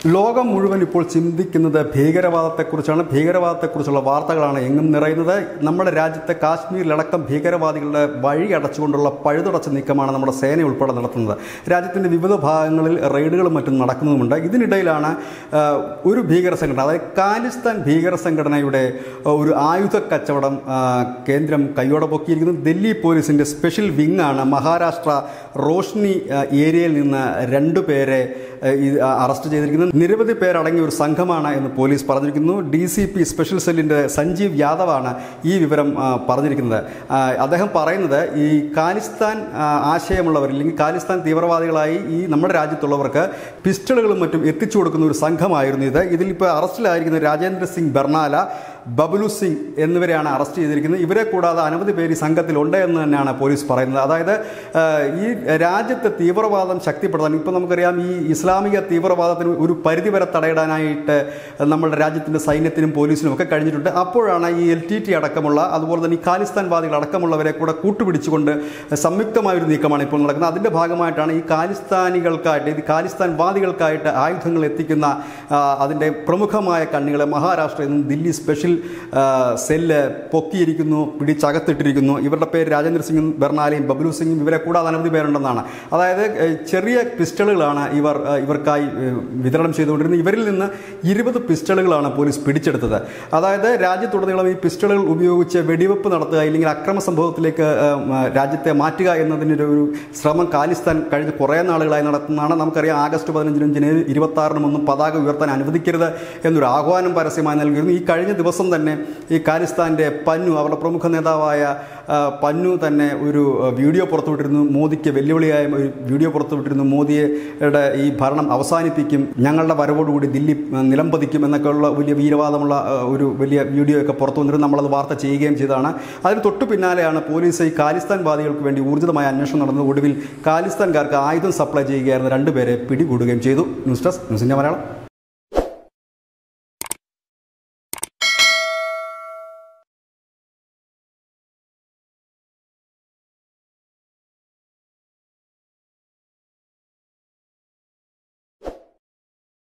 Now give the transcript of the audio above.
ലോകം മുഴുവൻ ഇപ്പോൾ ചിന്തിക്കുന്നത് ഭീകരവാദത്തെക്കുറിച്ചാണ് ഭീകരവാദത്തെക്കുറിച്ചുള്ള വാർത്തകളാണ് എങ്ങും നിറയുന്നത് നമ്മുടെ രാജ്യത്തെ കാശ്മീരിലടക്കം ഭീകരവാദികളുടെ വഴി അടച്ചുകൊണ്ടുള്ള പഴുതടച്ച നീക്കമാണ് നമ്മുടെ സേന ഉൾപ്പെടെ നടത്തുന്നത് രാജ്യത്തിൻ്റെ വിവിധ ഭാഗങ്ങളിൽ റെയ്ഡുകളും മറ്റും നടക്കുന്നുമുണ്ട് ഇതിനിടയിലാണ് ആ, ഒരു ഭീകര സംഘടന അതായത് ഖാലിസ്ഥാൻ ഭീകര സംഘടനയുടെ ആ, ഒരു ആയുധ കച്ചവടം ആ, കേന്ദ്രം കൈയോടെ പൊക്കിയിരിക്കുന്നത് ഡൽഹി പോലീസിൻ്റെ സ്പെഷ്യൽ വിങ് ആണ് മഹാരാഷ്ട്ര റോഷ്നി ആ, ഏരിയയിൽ നിന്ന് രണ്ടു പേരെ ആ, ഈ, ആ, അറസ്റ്റ് ചെയ്തിരിക്കുന്നത് നിരവധി പേരടങ്ങിയ ഒരു സംഘമാണ് എന്ന് പോലീസ് പറഞ്ഞിരിക്കുന്നു ഡി സി പി സ്പെഷ്യൽ സെല്ലിൻ്റെ സഞ്ജീവ് യാദവാണ് ഈ വിവരം ആ, പറഞ്ഞിരിക്കുന്നത് ആ, അദ്ദേഹം പറയുന്നത് ഈ ഖാലിസ്ഥാൻ ആ, ആശയമുള്ളവർ അല്ലെങ്കിൽ ഖാലിസ്ഥാൻ തീവ്രവാദികളായി ഈ നമ്മുടെ രാജ്യത്തുള്ളവർക്ക് പിസ്റ്റളുകളും മറ്റും എത്തിച്ചു കൊടുക്കുന്ന ഒരു സംഘമായിരുന്നു ഇത് ഇതിലിപ്പോൾ അറസ്റ്റിലായിരിക്കുന്ന രാജേന്ദ്ര സിംഗ് ബർണാല ബബലു സിംഗ് എന്നിവരെയാണ് അറസ്റ്റ് ചെയ്തിരിക്കുന്നത് ഇവരെ കൂടാതെ അനവധി പേര് ഈ സംഘത്തിലുണ്ട് എന്ന് തന്നെയാണ് പോലീസ് പറയുന്നത് അതായത് ആ, ഈ രാജ്യത്തെ തീവ്രവാദം ശക്തിപ്പെടുത്താൻ ഇപ്പോൾ നമുക്കറിയാം ഈ ഇസ്ലാമിക തീവ്രവാദത്തിന് ഒരു പരിധിവരെ തടയിടാനായിട്ട് നമ്മുടെ രാജ്യത്തിൻ്റെ സൈന്യത്തിനും പോലീസിനും ഒക്കെ കഴിഞ്ഞിട്ടുണ്ട് അപ്പോഴാണ് ഈ എൽ ടി ടി അടക്കമുള്ള അതുപോലെ തന്നെ ഈ ഖാലിസ്ഥാൻ വാദികൾ അടക്കമുള്ളവരെ കൂടെ കൂട്ടുപിടിച്ചുകൊണ്ട് സംയുക്തമായൊരു നീക്കമാണ് ഇപ്പോൾ നടക്കുന്നത് അതിൻ്റെ ഭാഗമായിട്ടാണ് ഈ ഖാലിസ്ഥാനികൾക്കായിട്ട് ഈ ഖാലിസ്ഥാൻ വാദികൾക്കായിട്ട് ആയുധങ്ങൾ എത്തിക്കുന്ന ആ, അതിൻ്റെ പ്രമുഖമായ കണ്ണികളെ മഹാരാഷ്ട്രയിൽ നിന്നും ദില്ലി സ്പെഷ്യൽ ആ, സെല്ല് പൊക്കിയിരിക്കുന്നു പിടിച്ചകത്തിട്ടിരിക്കുന്നു ഇവരുടെ പേര് രാജേന്ദ്ര സിംഗും ബെർണാലയും ബബ്ലു സിംഗും ഇവരെ കൂടാതെ അനവധി പേരുണ്ടെന്നാണ് അതായത് ഏ, ചെറിയ പിസ്റ്റളുകളാണ് ഇവർ ആ, ഇവർക്കായി ഏ, വിതരണം ചെയ്തുകൊണ്ടിരുന്നത് ഇവരിൽ നിന്ന് ഇരുപത് പിസ്റ്റളുകളാണ് പോലീസ് പിടിച്ചെടുത്തത് അതായത് രാജ്യത്തുടനീളം ഈ പിസ്റ്റളുകൾ ഉപയോഗിച്ച് വെടിവെപ്പ് നടത്തുക ഇല്ലെങ്കിൽ അക്രമ സംഭവത്തിലേക്ക് ആ, ആ, രാജ്യത്തെ മാറ്റുക എന്നതിൻ്റെ ഒരു ശ്രമം ഖാലിസ്ഥാൻ കഴിഞ്ഞ കുറേ നാളുകളായി നടത്തുന്നതാണ് നമുക്കറിയാം ആഗസ്റ്റ് പതിനഞ്ചിനും ജനുവരി ഇരുപത്തി ആറിനും ഒന്നും പതാക ഉയർത്താൻ അനുവദിക്കരുത് എന്നൊരു ആഹ്വാനം പരസ്യമായി നൽകിയിരുന്നു ഈ കഴിഞ്ഞ ദിവസം തന്നെ ഈ ഖാലിസ്ഥാൻ്റെ പന്നു അവരുടെ പ്രമുഖ നേതാവായ ആ, പന്നു തന്നെ ഒരു ആ, വീഡിയോ പുറത്തുവിട്ടിരുന്നു മോദിക്ക് വെല്ലുവിളിയായ ഒരു വീഡിയോ പുറത്തുവിട്ടിരുന്നു മോദിയുടെ ഈ ഭരണം അവസാനിപ്പിക്കും ഞങ്ങളുടെ വരവോടുകൂടി ദില്ലി ആ, നിലംപതിക്കും എന്നൊക്കെയുള്ള വലിയ വീരവാദമുള്ള ആ, ഒരു വലിയ വീഡിയോ ഒക്കെ പുറത്തു വന്നിരുന്നു നമ്മളത് വാർത്ത ചെയ്യുകയും ചെയ്തതാണ് അതിന് തൊട്ടു പിന്നാലെയാണ് പോലീസ് ഈ ഖാലിസ്ഥാൻ വാദികൾക്ക് വേണ്ടി ഊർജിതമായ അന്വേഷണം നടന്നത് ഒടുവിൽ ഖാലിസ്ഥാൻകാർക്ക് ആയുധം സപ്ലൈ ചെയ്യുകയായിരുന്ന രണ്ടുപേരെ പിടികൂടുകയും ചെയ്തു ന്യൂസ് ഡെസ്ക് ന്യൂസിൻ്റെ മലയാളം